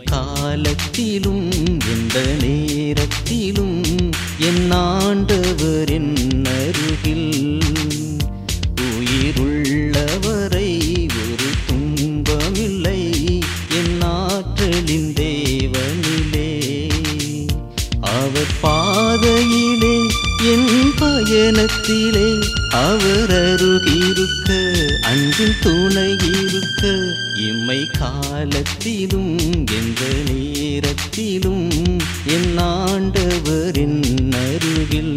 காலத்திலும் எந்த நேரத்திலும் என் ஆண்டவரின் அருகில் உயிருள்ளவரை ஒரு துன்பமில்லை என் ஆற்றலின் தேவனிலே அவர் பாதையிலே என் பயணத்திலே அவர் அருகிருக்க அன்பின் துணை இருக்க இம்மை காலத்திலும் எந்த நேரத்திலும் என் ஆண்டவரின் அருகில்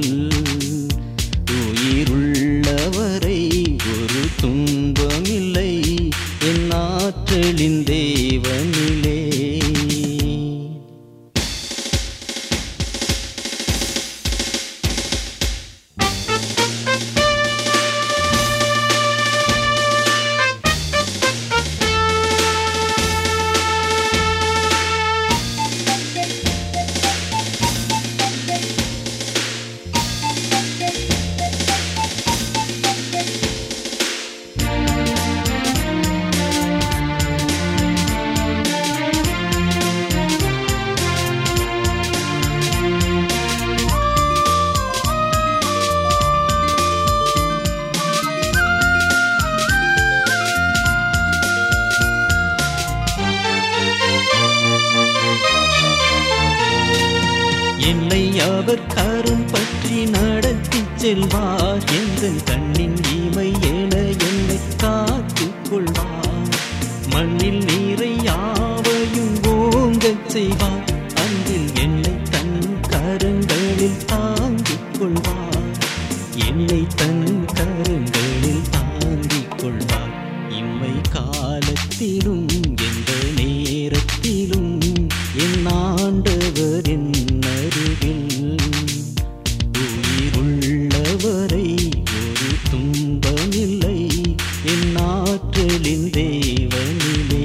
உயிருள்ளவரை ஒரு துன்பமில்லை என் ஆற்றலின் தேவனிலே என்னை அவர் கரம் பற்றி நடத்தி செல்வார் எந்த கண்ணின் இமை என என்னை காத்துக் கொள்வார் மண்ணில் நீரை யாவையும் ஓங்கச் செய்வார் அன்பில் என்னை தன் கரங்களில் தாங்கிக் கொள்வார் என்னை தன் கரங்களில் தாங்கிக் கொள்வார் இம்மை காலத்திலும் எந்த நேரத்திலும் என் ஆண்டவரின் அருகில் உயிருள்ளவரை ஒரு துன்பமில்லை என் ஆற்றலின் தேவனிலே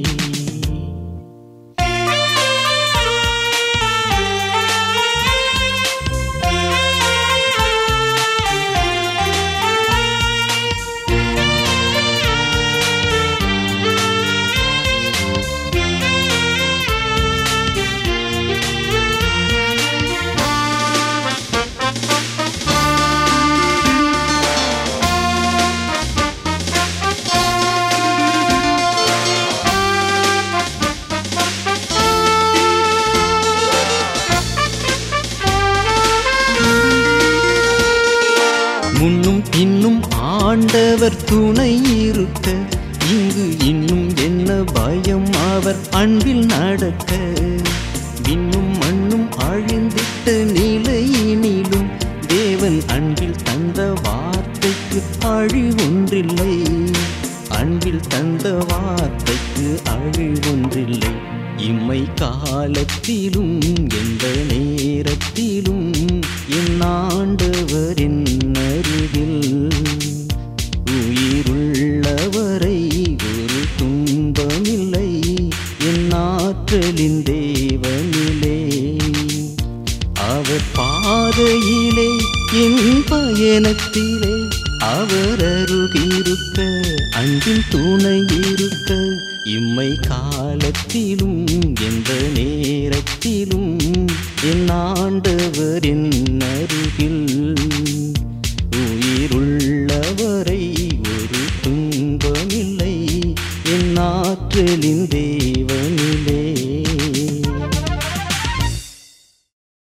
முன்னும் பின்னும் ஆண்டவர் துணை இருக்க இங்கு இன்னும் என்ன பயம் அவர் அன்பில் நடக்க விண்ணும் மண்ணும் அழிந்திட்ட நிலையினிலும் தேவன் அன்பில் தந்த வார்த்தைக்கு அழிவொன்றில்லை அன்பில் தந்த வார்த்தைக்கு அழிவொன்றில்லை இம்மை காலத்திலும் எந்த நேரத்திலும் என் ஆண்டவரின் அருகில் உயிருள்ளவரை ஒரு துன்பமில்லை என் ஆற்றலின் தேவனிலே அவர் பாதையிலே என் பயணத்திலே அவர் அருகிருக்க அன்பின் துணை இருக்க இம்மை காலத்திலும் எந்த நேரத்திலும் என் ஆண்டவரின் அருகில்